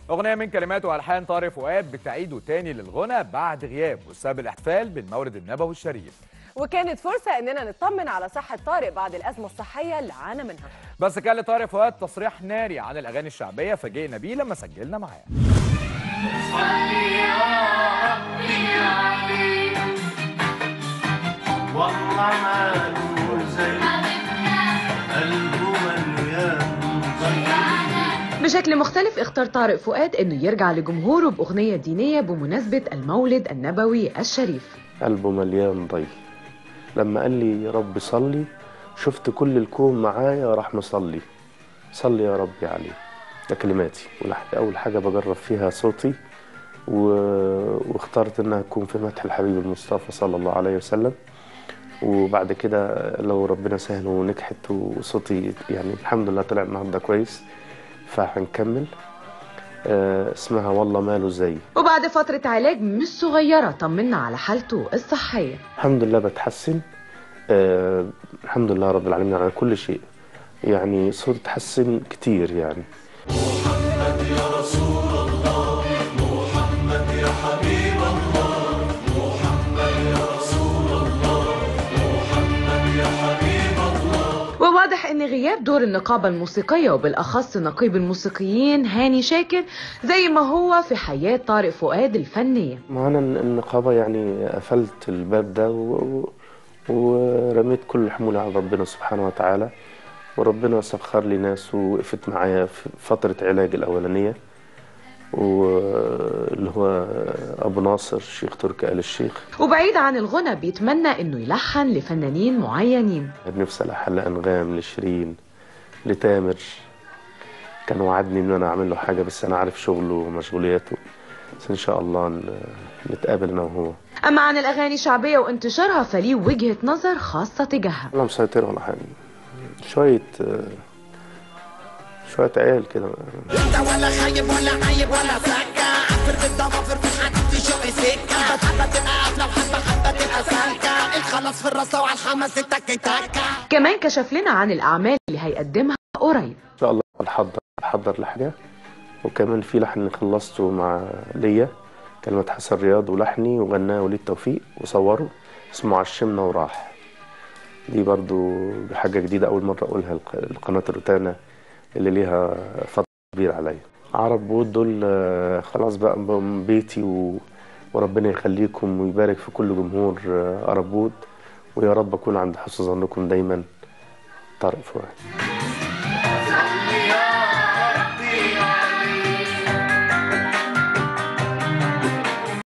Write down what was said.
أغنية من كلمات وألحان طارق فؤاد بتعيده تاني للغنى بعد غياب وسبب الاحتفال بالمولد النبوي الشريف وكانت فرصة إننا نطمن على صحة طارق بعد الأزمة الصحية اللي عانى منها بس كان لطارق فؤاد تصريح ناري عن الأغاني الشعبية فاجئنا بيه لما سجلنا معاه صلي يا ربي عليك والله ما له زي قلبه مليان طيب بشكل مختلف اختار طارق فؤاد انه يرجع لجمهوره باغنيه دينيه بمناسبه المولد النبوي الشريف قلبه مليان ضي لما قال لي يا رب صلي شفت كل الكون معايا راح مصلي صلي يا ربي عليه ده كلماتي ولح- أول حاجة بجرب فيها صوتي و... واخترت إنها تكون في مدح الحبيب المصطفى صلى الله عليه وسلم وبعد كده لو ربنا سهل ونجحت وصوتي يعني الحمد لله طلع النهارده كويس فهنكمل آه، اسمها والله ماله زي وبعد فتره علاج مش صغيره طمنا على حالته الصحيه الحمد لله بتحسن آه الحمد لله رب العالمين على كل شيء يعني صوت تحسن كتير يعني محمد يا رسول الله محمد يا حبيب الله محمد يا رسول الله محمد يا حبيب الله وواضح ان غياب دور النقابه الموسيقيه وبالاخص نقيب الموسيقيين هاني شاكر زي ما هو في حياه طارق فؤاد الفنيه ما أنا النقابة يعني قفلت الباب ده و... و- ورميت كل حمولي على ربنا سبحانه وتعالى وربنا سخر لي ناس ووقفت معايا في فترة علاج الأولانية واللي هو أبو ناصر الشيخ تركي آل الشيخ وبعيد عن الغنى بيتمنى انه يلحن لفنانين معينين نفسي ألحن لأنغام لشيرين لتامر كان وعدني إن أنا أعمل له حاجة بس أنا عارف شغله ومشغولياته بس إن شاء الله ن- نتقابل أنا وهو اما عن الاغاني الشعبيه وانتشارها فليه وجهه نظر خاصه تجاهها أنا مسيطر ولا حاجة شوية شوية عيال كده انت ولا خايب ولا عايب ولا سكة عفر بالضوافر مش هتدي شوقي سكة حبة حبة تبقى قافلة وحبة حبة تبقى سالكة الخلاص في الرصة وعلى الحماس التك تكة كمان كشف لنا عن الاعمال اللي هيقدمها قريب إن شاء الله بحضر بحضر لحاجة وكمان في لحن خلصته مع ليا كلمة حسن رياض ولحني وغناه وليد توفيق وصوره اسمه عشمنا وراح دي برضو حاجة جديدة أول مرة أقولها الق- القناة الروتانا اللي ليها فضل كبير عليا عرب بود دول آه، خلاص بقى بقوا بيتي و... وربنا يخليكم ويبارك في كل جمهور آه، عرب بود ويا رب أكون عند حسن ظنكم دايما طارق فؤاد